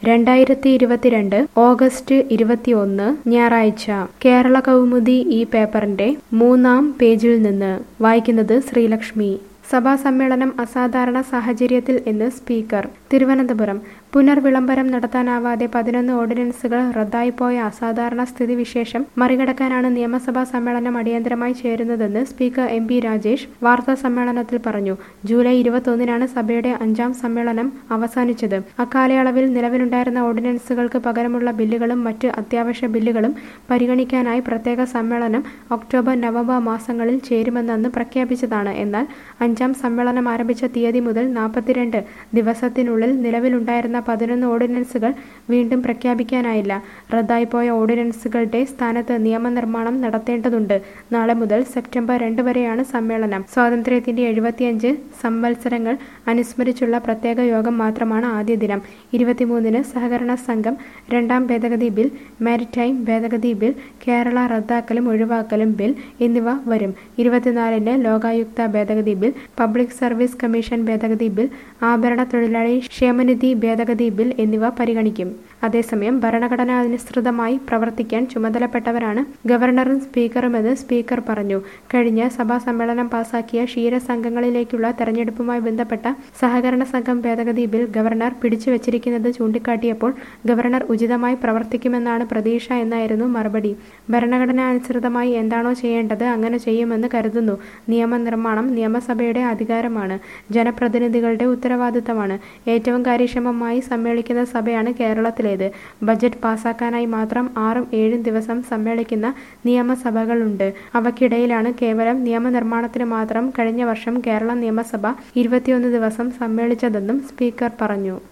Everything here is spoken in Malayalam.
രണ്ടായിരത്തി ഇരുപത്തിരണ്ട് ഓഗസ്റ്റ് ഇരുപത്തിയൊന്ന് ഞായറാഴ്ച കേരള കൗമുദി ഈ പേപ്പറിന്റെ മൂന്നാം പേജിൽ നിന്ന് വായിക്കുന്നത് ശ്രീലക്ഷ്മി സഭാ സമ്മേളനം അസാധാരണ സാഹചര്യത്തിൽ എന്ന് സ്പീക്കർ തിരുവനന്തപുരം പുനർവിളംബരം നടത്താനാവാതെ പതിനൊന്ന് ഓർഡിനൻസുകൾ റദ്ദായിപ്പോയ അസാധാരണ സ്ഥിതിവിശേഷം മറികടക്കാനാണ് നിയമസഭാ സമ്മേളനം അടിയന്തരമായി ചേരുന്നതെന്ന് സ്പീക്കർ എം പി രാജേഷ് വാർത്താ സമ്മേളനത്തിൽ പറഞ്ഞു ജൂലൈ ഇരുപത്തൊന്നിനാണ് സഭയുടെ അഞ്ചാം സമ്മേളനം അവസാനിച്ചത് അക്കാലയളവിൽ നിലവിലുണ്ടായിരുന്ന ഓർഡിനൻസുകൾക്ക് പകരമുള്ള ബില്ലുകളും മറ്റ് അത്യാവശ്യ ബില്ലുകളും പരിഗണിക്കാനായി പ്രത്യേക സമ്മേളനം ഒക്ടോബർ നവംബർ മാസങ്ങളിൽ ചേരുമെന്ന് അന്ന് പ്രഖ്യാപിച്ചതാണ് എന്നാൽ അഞ്ചാം സമ്മേളനം ആരംഭിച്ച തീയതി മുതൽ നാൽപ്പത്തിരണ്ട് ദിവസത്തിനുള്ളിൽ നിലവിലുണ്ടായിരുന്ന പതിനൊന്ന് ഓർഡിനൻസുകൾ വീണ്ടും പ്രഖ്യാപിക്കാനായില്ല റദ്ദായിപ്പോയ ഓർഡിനൻസുകളുടെ സ്ഥാനത്ത് നിയമനിർമ്മാണം നടത്തേണ്ടതുണ്ട് നാളെ മുതൽ സെപ്റ്റംബർ രണ്ട് വരെയാണ് സമ്മേളനം സ്വാതന്ത്ര്യത്തിന്റെ എഴുപത്തിയഞ്ച് സംവത്സരങ്ങൾ അനുസ്മരിച്ചുള്ള പ്രത്യേക യോഗം മാത്രമാണ് ആദ്യ ദിനം ഇരുപത്തിമൂന്നിന് സഹകരണ സംഘം രണ്ടാം ഭേദഗതി ബിൽ മാരിടൈം ഭേദഗതി ബിൽ കേരള റദ്ദാക്കലും ഒഴിവാക്കലും ബിൽ എന്നിവ വരും ഇരുപത്തിനാലിന് ലോകായുക്ത ഭേദഗതി ബിൽ പബ്ലിക് സർവീസ് കമ്മീഷൻ ഭേദഗതി ബിൽ ആഭരണ തൊഴിലാളി ക്ഷേമനിധി ഭേദഗതി ബിൽ എന്നിവ പരിഗണിക്കും അതേസമയം ഭരണഘടനാനുസൃതമായി പ്രവർത്തിക്കാൻ ചുമതലപ്പെട്ടവരാണ് ഗവർണറും സ്പീക്കറുമെന്ന് സ്പീക്കർ പറഞ്ഞു കഴിഞ്ഞ സഭാ സമ്മേളനം പാസാക്കിയ ക്ഷീരസംഘങ്ങളിലേക്കുള്ള തെരഞ്ഞെടുപ്പുമായി ബന്ധപ്പെട്ട സഹകരണ സംഘം ഭേദഗതി ബിൽ ഗവർണർ പിടിച്ചുവച്ചിരിക്കുന്നത് ചൂണ്ടിക്കാട്ടിയപ്പോൾ ഗവർണർ ഉചിതമായി പ്രവർത്തിക്കുമെന്നാണ് പ്രതീക്ഷ എന്നായിരുന്നു മറുപടി ഭരണഘടനാനുസൃതമായി എന്താണോ ചെയ്യേണ്ടത് അങ്ങനെ ചെയ്യുമെന്ന് കരുതുന്നു നിയമനിർമ്മാണം നിയമസഭയുടെ അധികാരമാണ് ജനപ്രതിനിധികളുടെ ഉത്തരവാദിത്തമാണ് ഏറ്റവും കാര്യക്ഷമമായി സമ്മേളിക്കുന്ന സഭയാണ് കേരളത്തിലേത് ബജറ്റ് പാസാക്കാനായി മാത്രം ആറും ഏഴും ദിവസം സമ്മേളിക്കുന്ന നിയമസഭകളുണ്ട് അവയ്ക്കിടയിലാണ് കേവലം നിയമനിർമ്മാണത്തിന് മാത്രം കഴിഞ്ഞ വർഷം കേരള നിയമസഭ ഇരുപത്തിയൊന്ന് ദിവസം സമ്മേളിച്ചതെന്നും സ്പീക്കർ പറഞ്ഞു